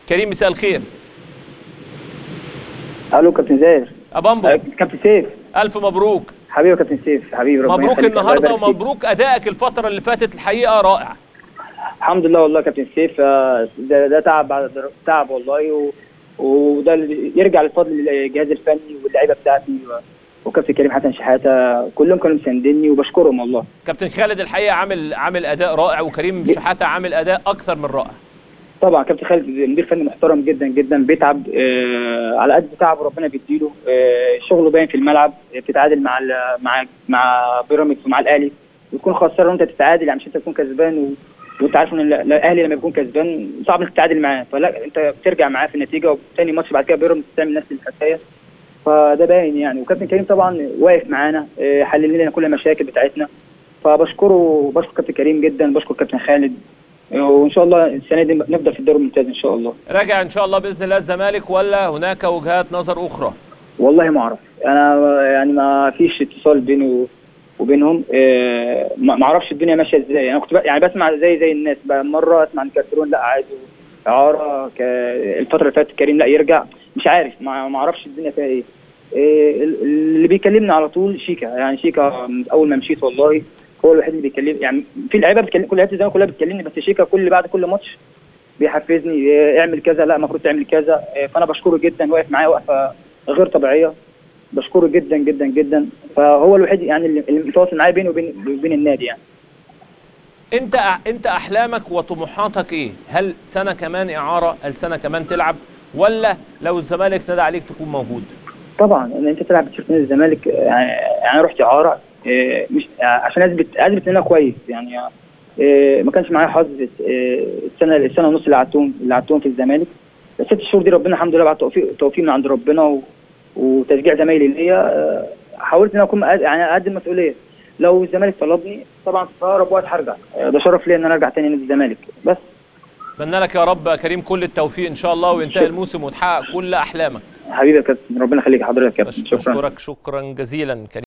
كريم مساء الخير الو كابتن زاهر ابامبو آه، كابتن سيف الف مبروك حبيبي يا كابتن سيف حبيبي ربنا مبروك يخليك، الله النهارده يبارك فيك. ومبروك ادائك الفتره اللي فاتت الحقيقه رائع الحمد لله والله يا كابتن سيف آه، ده, ده تعب بعد تعب والله و... وده اللي يرجع للفضل للجهاز الفني واللعيبه بتاعتي و... وكابتن كريم حسن شحاته كلهم كانوا مساندني وبشكرهم والله كابتن خالد الحقيقه عامل عامل اداء رائع وكريم شحاته عامل اداء اكثر من رائع طبعا كابتن خالد مدير فني محترم جدا جدا بيتعب آه على قد تعبه ربنا بيديله آه شغله باين في الملعب آه، بتتعادل مع ال- مع مع بيراميدز ومع الاهلي وتكون خسران وانت تتعادل يعني مش انت تكون كسبان و... وانت عارف ان ال- الاهلي لما بيكون كسبان صعب انك تتعادل معاه فلا انت بترجع معاه في النتيجه وثاني ماتش بعد كده بيراميدز تعمل نفس الحكايه فده باين يعني وكابتن كريم طبعا واقف معانا آه، حلل لنا كل المشاكل بتاعتنا فبشكره بشكر كابتن كريم جدا بشكر كابتن خالد آه، وان شاء الله السنه دي نفضل في الدوري الممتاز ان شاء الله راجع ان شاء الله باذن الله الزمالك ولا هناك وجهات نظر اخرى والله ما اعرف انا يعني ما فيش اتصال بيني و- وبينهم آه، ما ما اعرفش الدنيا ماشيه ازاي انا كنت ب- يعني بسمع زي زي الناس بقى مره اسمع ان كارترون لا عادي اعاره ك- الفتره اللي فاتت كريم لا يرجع مش عارف ما ما اعرفش الدنيا فيها ايه آه، ال- اللي بيكلمني على طول شيكا يعني شيكا من اول ما مشيت والله هو الوحيد اللي بيكلم يعني في لعيبه بتكلم كل لعيبه الزمالك كلها بتكلمني بس شيكا كل بعد كل ماتش بيحفزني آه، اعمل كذا لا المفروض تعمل كذا آه، فانا بشكره جدا واقف معايا وقفه غير طبيعيه بشكره جدا جدا جدا فهو الوحيد يعني اللي اللي متواصل معايا بيني وبين وبين النادي يعني انت انت احلامك وطموحاتك ايه هل سنه كمان اعاره هل سنه كمان تلعب ولا لو الزمالك نادى عليك تكون موجود طبعا ان انت تلعب بتيشيرت نادي الزمالك آه، يعني يعني أنا رحت اعاره آه، مش آه، عشان اثبت اثبت ان انا كويس يعني آه، ما كانش معايا حظ آه، السنه السنه ونص اللي قعدتهم اللي قعدتهم في الزمالك الست شهور دي ربنا الحمد لله بعد توفيق توفيق من عند ربنا و... وتشجيع زمايلي ليا آه، حاولت ان أنا اكون أد- يعني قد المسؤوليه لو الزمالك طلبني طبعا في اقرب وقت هرجع آه، ده شرف ليا ان انا ارجع تاني نادي الزمالك بس اتمنى لك يا رب يا كريم كل التوفيق ان شاء الله وينتهي الموسم وتحقق كل احلامك حبيبي يا كابتن ربنا يخليك حضرتك يا كابتن شكرا بشكرك شكرا جزيلا كريم